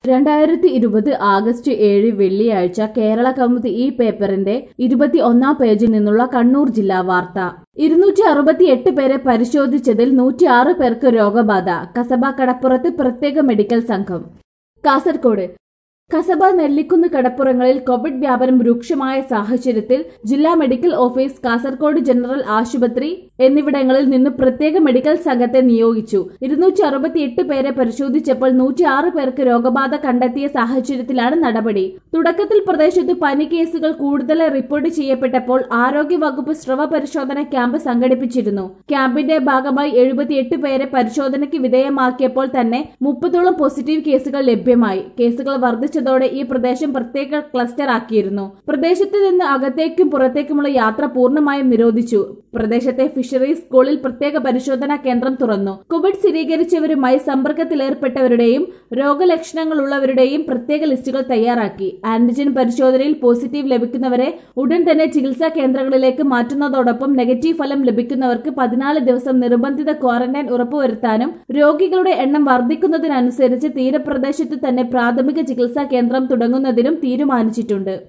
രണ്ടായിരത്തി ഇരുപത് ആഗസ്റ്റ് ഏഴ് വെള്ളിയാഴ്ച കേരള കൗമുദി ഈ പേപ്പറിന്റെ ഇരുപത്തി ഒന്നാം പേജിൽ നിന്നുള്ള കണ്ണൂർ ജില്ലാ വാർത്ത ഇരുന്നൂറ്റി അറുപത്തിയെട്ട് പേരെ പരിശോധിച്ചതിൽ നൂറ്റിയാറ് പേർക്ക് രോഗബാധ കസബ കടപ്പുറത്ത് പ്രത്യേക മെഡിക്കൽ സംഘം കാസർകോട് കസബ നെല്ലിക്കുന്ന് കടപ്പുറങ്ങളിൽ കോവിഡ് വ്യാപനം രൂക്ഷമായ സാഹചര്യത്തിൽ ജില്ലാ മെഡിക്കൽ ഓഫീസ് കാസർകോട് ജനറൽ ആശുപത്രി എന്നിവിടങ്ങളിൽ നിന്ന് പ്രത്യേക മെഡിക്കൽ സംഘത്തെ നിയോഗിച്ചു ഇരുന്നൂറ്റി അറുപത്തിയെട്ട് പേരെ പരിശോധിച്ചപ്പോൾ നൂറ്റിയാറ് പേർക്ക് രോഗബാധ കണ്ടെത്തിയ സാഹചര്യത്തിലാണ് നടപടി തുടക്കത്തിൽ പ്രദേശത്ത് പനി കേസുകൾ കൂടുതലായി റിപ്പോർട്ട് ചെയ്യപ്പെട്ടപ്പോൾ ആരോഗ്യവകുപ്പ് സ്രവ പരിശോധന ക്യാമ്പ് സംഘടിപ്പിച്ചിരുന്നു ക്യാമ്പിന്റെ ഭാഗമായി എഴുപത്തിയെട്ട് പേരെ പരിശോധനയ്ക്ക് വിധേയമാക്കിയപ്പോൾ തന്നെ മുപ്പതോളം പോസിറ്റീവ് കേസുകൾ ലഭ്യമായി കേസുകൾ വർദ്ധിച്ചതോടെ ഈ പ്രദേശം പ്രത്യേക ക്ലസ്റ്റർ ആക്കിയിരുന്നു പ്രദേശത്ത് നിന്ന് അകത്തേക്കും പുറത്തേക്കുമുള്ള യാത്ര പൂർണ്ണമായും നിരോധിച്ചു പ്രദേശത്തെ ഫിഷറീസ് സ്കൂളിൽ പ്രത്യേക പരിശോധനാ കേന്ദ്രം തുറന്നു കോവിഡ് സ്ഥിരീകരിച്ചവരുമായി സമ്പർക്കത്തിലേർപ്പെട്ടവരുടെയും രോഗലക്ഷണങ്ങളുള്ളവരുടെയും പ്രത്യേക ലിസ്റ്റുകൾ തയ്യാറാക്കി ആന്റിജൻ പരിശോധനയിൽ പോസിറ്റീവ് ലഭിക്കുന്നവരെ ഉടൻ തന്നെ ചികിത്സാ കേന്ദ്രങ്ങളിലേക്ക് മാറ്റുന്നതോടൊപ്പം നെഗറ്റീവ് ഫലം ലഭിക്കുന്നവർക്ക് പതിനാല് ദിവസം നിർബന്ധിത ക്വാറന്റൈൻ ഉറപ്പുവരുത്താനും രോഗികളുടെ എണ്ണം വർദ്ധിക്കുന്നതിനനുസരിച്ച് തീരപ്രദേശത്ത് തന്നെ പ്രാഥമിക ചികിത്സാ കേന്ദ്രം തുടങ്ങുന്നതിനും തീരുമാനിച്ചിട്ടുണ്ട്